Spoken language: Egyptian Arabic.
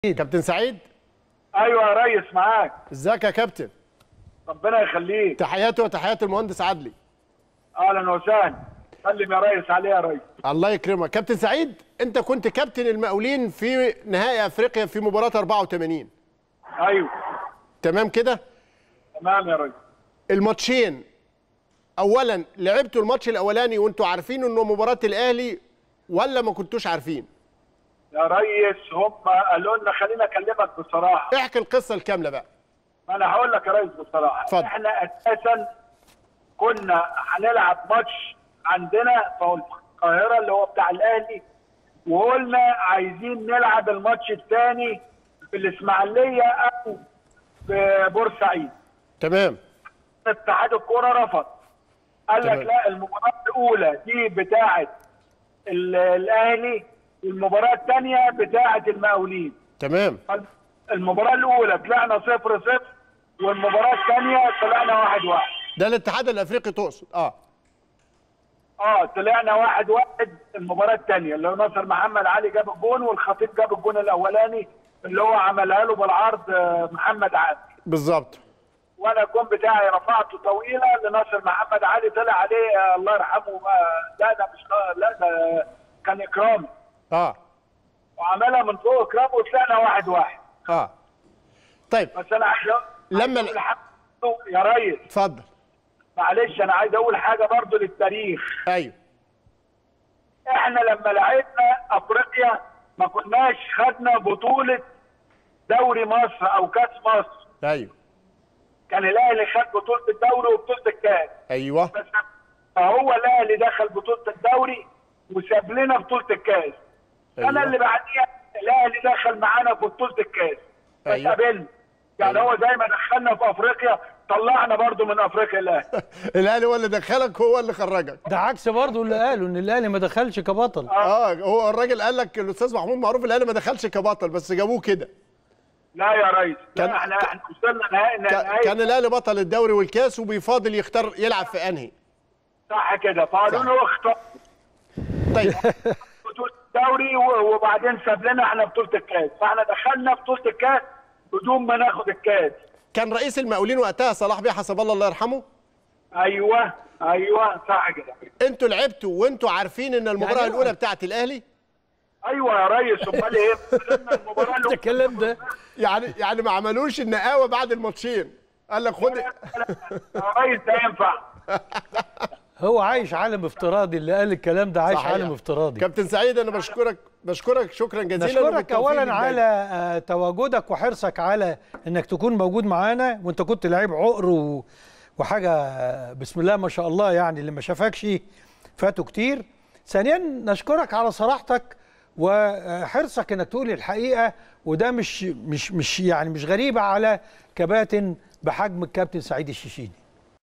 كابتن سعيد ايوه يا ريس معاك ازيك يا كابتن ربنا يخليك تحياتي وتحيات المهندس عدلي اهلا وسهلا سلم يا ريس عليه يا ريس الله يكرمك كابتن سعيد انت كنت كابتن المقاولين في نهائي افريقيا في مباراه 84 ايوه تمام كده تمام يا ريس الماتشين اولا لعبتوا الماتش الاولاني وانتوا عارفين انه مباراه الاهلي ولا ما كنتوش عارفين يا ريس هم قالوا لنا خلينا اكلمك بصراحه احكي القصه الكامله بقى ما انا هقول لك يا ريس بصراحه اتفضل. احنا اساسا كنا هنلعب ماتش عندنا في القاهره اللي هو بتاع الاهلي وقلنا عايزين نلعب الماتش الثاني في الاسماعيليه او في بورسعيد تمام اتحاد الكوره رفض قال لك تمام. لا المباراه الاولى دي بتاعه ال- الاهلي والمباراه الثانيه بتاعه المقاولين تمام المباراه الاولى طلعنا صفر صفر والمباراه الثانيه طلعنا واحد واحد ده الاتحاد الافريقي تقصد اه اه طلعنا واحد واحد المباراه الثانيه اللي هو ناصر محمد علي جاب الجون والخطيب جاب الجون الاولاني اللي هو عملها له بالعرض آه، محمد علي بالظبط وانا الجون بتاعي رفعته طويله لناصر محمد علي طلع عليه آه، الله يرحمه آه، لا ده مش لا ده كان اكرامي اه وعملها من فوق اكرامي وطلعنا واحد واحد اه طيب بس انا عايز أقول- لما- عايز أقول حاجة يا ريس اتفضل معلش انا عايز اقول حاجه برضو للتاريخ ايوه احنا لما لعبنا افريقيا ما كناش خدنا بطوله دوري مصر او كاس مصر ايوه كان الاهلي خد بطوله الدوري وبطوله الكاس ايوه بس فهو الاهلي دخل بطوله الدوري وساب لنا بطوله الكاس السنه أيوة. اللي بعديها الاهلي دخل معانا في بطوله الكاس أيوة. فتقابلنا يعني أيوة. هو زي ما دخلنا في افريقيا طلعنا برضو من افريقيا الاهلي الاهلي هو اللي دخلك هو اللي خرجك ده عكس برضه اللي قالوا ان الاهلي ما دخلش كبطل اه هو الراجل قال لك الاستاذ محمود معروف الاهلي ما دخلش كبطل بس جابوه كده لا يا ريس كان- لا احنا احنا وصلنا نهائي كا- نهائي كان الاهلي بطل الدوري والكاس وبيفاضل يختار يلعب في انهي صح كده فقالوا صح. له اختار طيب بطوله الدوري و- وبعدين ساب لنا احنا بطوله الكاس فاحنا دخلنا بطوله الكاس بدون ما ناخد الكاس كان رئيس المقاولين وقتها صلاح بيه حسب الله الله يرحمه ايوه ايوه صح كده انتوا لعبتوا وانتوا عارفين ان المباراه يعني الاولى بتاعت الاهلي ايوه يا ريس امال ايه وصلنا المباراه ده اللي الكلام ده يعني يعني ما عملوش النقاوه بعد الماتشين قال لك خد يا ريس ده ينفع هو عايش عالم افتراضي اللي قال الكلام ده عايش صحيح. عالم افتراضي كابتن سعيد انا بشكرك بشكرك شكرا جزيلا نشكرك وبالتوفيق اولا للدايما. على آه، تواجدك وحرصك على انك تكون موجود معانا وانت كنت لعيب عقر و... وحاجه آه، بسم الله ما شاء الله يعني اللي ما شافكش فاتوا كتير ثانيا نشكرك على صراحتك وحرصك انك تقول الحقيقه وده مش مش مش يعني مش غريبه على كباتن بحجم الكابتن سعيد الشيشيني